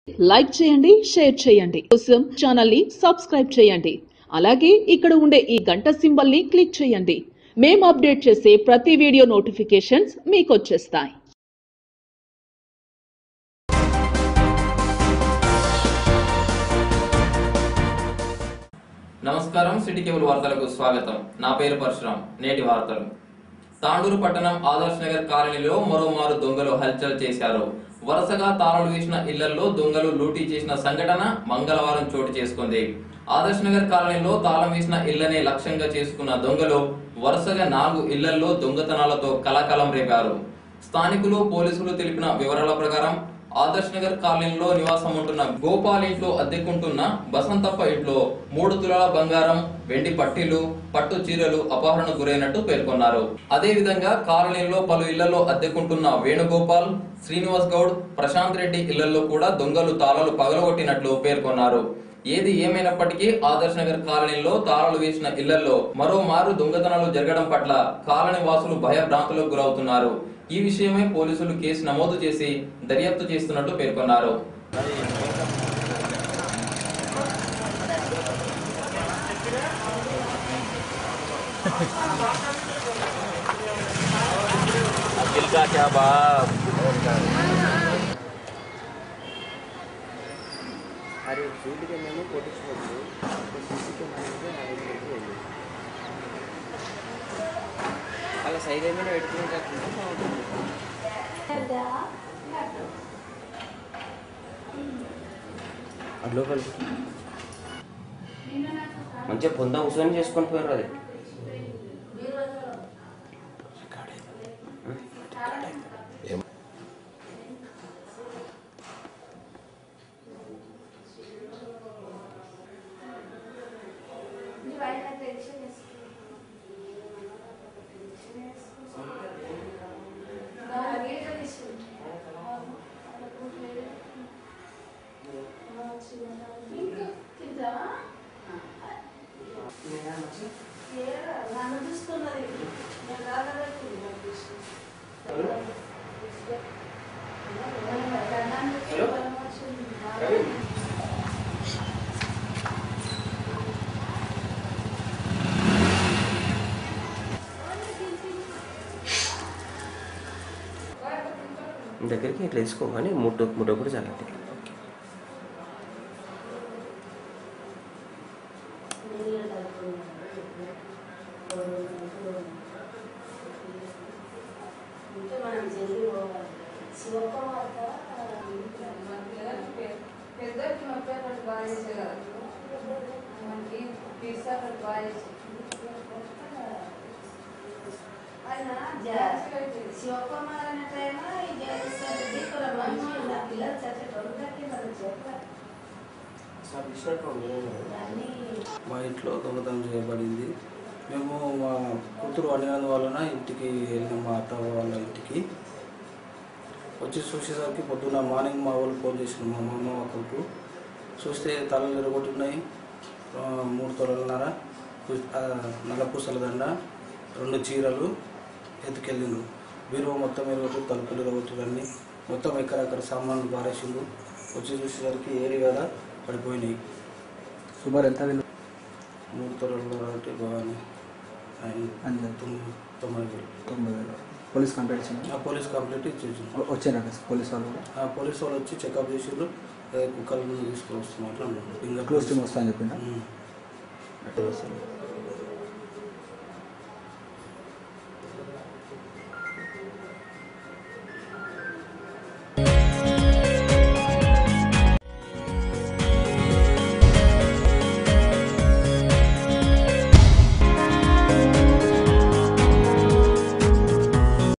Like చేయండి share చేయండి కోసం ఛానల్ ని సబ్స్క్రైబ్ చేయండి అలాగే ఇక్కడ ఉండే ఈ గంట సింబల్ ని క్లిక్ చేయండి మేము అప్డేట్ చేసే ప్రతి వీడియో నోటిఫికేషన్స్ మీకు వచ్చేస్తాయి నమస్కారం సిటీ కేబుల్ వార్తలకు స్వాగతం నా పేరు పరశురాం నేటి వార్తలు తాండూరు పట్టణం ఆదర్శ్ నగర్ కాలనీలో మరోమారు దొంగలు హల్చల్ చేశారు వరుసగా తాళాలు వేసిన ఇళ్లలో దొంగలు లూటీ చేసిన సంఘటన మంగళవారం చోటు చేసుకుంది ఆదర్శ్ నగర్ కాలనీలో తాళం వేసిన ఇళ్లనే లక్ష్యంగా చేసుకున్న దొంగలు వరుసగా నాలుగు ఇళ్లలో దొంగతనాలతో కలకలం రేపారు స్థానికులు పోలీసులు తెలిపిన వివరాల ప్రకారం ఆదర్శ్ నగర్ కాలనీలో నివాసం ఉంటున్న గోపాల్ ఇంట్లో అద్దెకుంటున్న బసంతప్ప ఇంట్లో మూడు తులాల బంగారం వెండి పట్టీలు పట్టు చీరలు అపహరణ గురైనట్టు పేర్కొన్నారు అదే విధంగా కాలనీలో పలు ఇళ్లలో అద్దెకుంటున్న వేణుగోపాల్ శ్రీనివాస్ గౌడ్ ప్రశాంత్ రెడ్డి ఇళ్లలో కూడా దొంగలు తాళాలు పగలగొట్టినట్లు పేర్కొన్నారు ఏది ఏమైనప్పటికీ ఆదర్శ్ నగర్ కాలనీలో తాళాలు వేసిన ఇళ్లలో మరోమారు దొంగతనాలు జరగడం పట్ల కాలనీ వాసులు భయభ్రాంతులకు గురవుతున్నారు ఈ విషయమై పోలీసులు కేసు నమోదు చేసి దర్యాప్తు చేస్తున్నట్టు పేర్కొన్నారు दिल का क्या बाप అరే షూట్ కింద కొట్టించుకోవచ్చు సీసీ కెమెరా నా దగ్గరికి వెళ్ళి అలా సైడ్ ఏమైనా పెట్టుకుని కాకుండా బాగుంటుంది అడ్లో కలిపి మంచిగా పొంద కూర్చొని చేసుకొని పోయారు అది దగ్గరికి ఇట్లా వేసుకో కానీ ముట్ట ముట్ట కూడా జాగ్రత్త పెద్దకి నొప్పి అక్కడ బాగా చేసేవారు మనకి పిజ్జా అక్కడ బాగా చేసేది ఆయన జాస్తి అయితే శివకుమార్ టైం ఇది కూడా మంచి నా పిల్లలు చచ్చేటోళ్ళు దక్కిందని చెప్పారు దాన్ని మా ఇంట్లో దొంగతనం చేయబడింది మేము మా కూతురు వండినందువలన ఇంటికి వెళ్ళినాం మా అత్త వాళ్ళ ఇంటికి వచ్చి చూసేసరికి పొద్దున్న మార్నింగ్ మా వాళ్ళు ఫోన్ చేసిన మా మామ ఒకరికి చూస్తే తలలు ఎరగొట్టున్నాయి ఆ, మూడు తొలలున్నర నల్ల పూసల దండ రెండు చీరలు ఎత్తుకెళ్ళిండ్రు బీరువా మొత్తం ఎరగొట్టు తలుపులు ఎరగొట్టు అన్నీ మొత్తం ఎక్కడెక్కడ సామాన్లు పారేసిండ్రు వచ్చి చూసేసరికి ఏరి కదా పడిపోయినాయి సుమారు ఎంత విలువ మూడు తొలలు కాబట్టి బాగానే అయింది. అంతే. తొమ్మిది తొమ్మిది వేలు తొంభై వేలు పోలీస్ కంప్లైంట్ ఇచ్చింది ఆ పోలీస్ కంప్లైంట్ ఇచ్చేసింది వచ్చారా పోలీస్ వాళ్ళు కూడా ఆ పోలీస్ వాళ్ళు వచ్చి చెకప్ చేసిండ్రు ఏ, కుక్కలను తీసుకొని వస్తున్నట్లు అన్నారు క్లోజ్ టీమ్ వస్తా అని చెప్పిందా ఉమ్. అట్టే వస్తుంది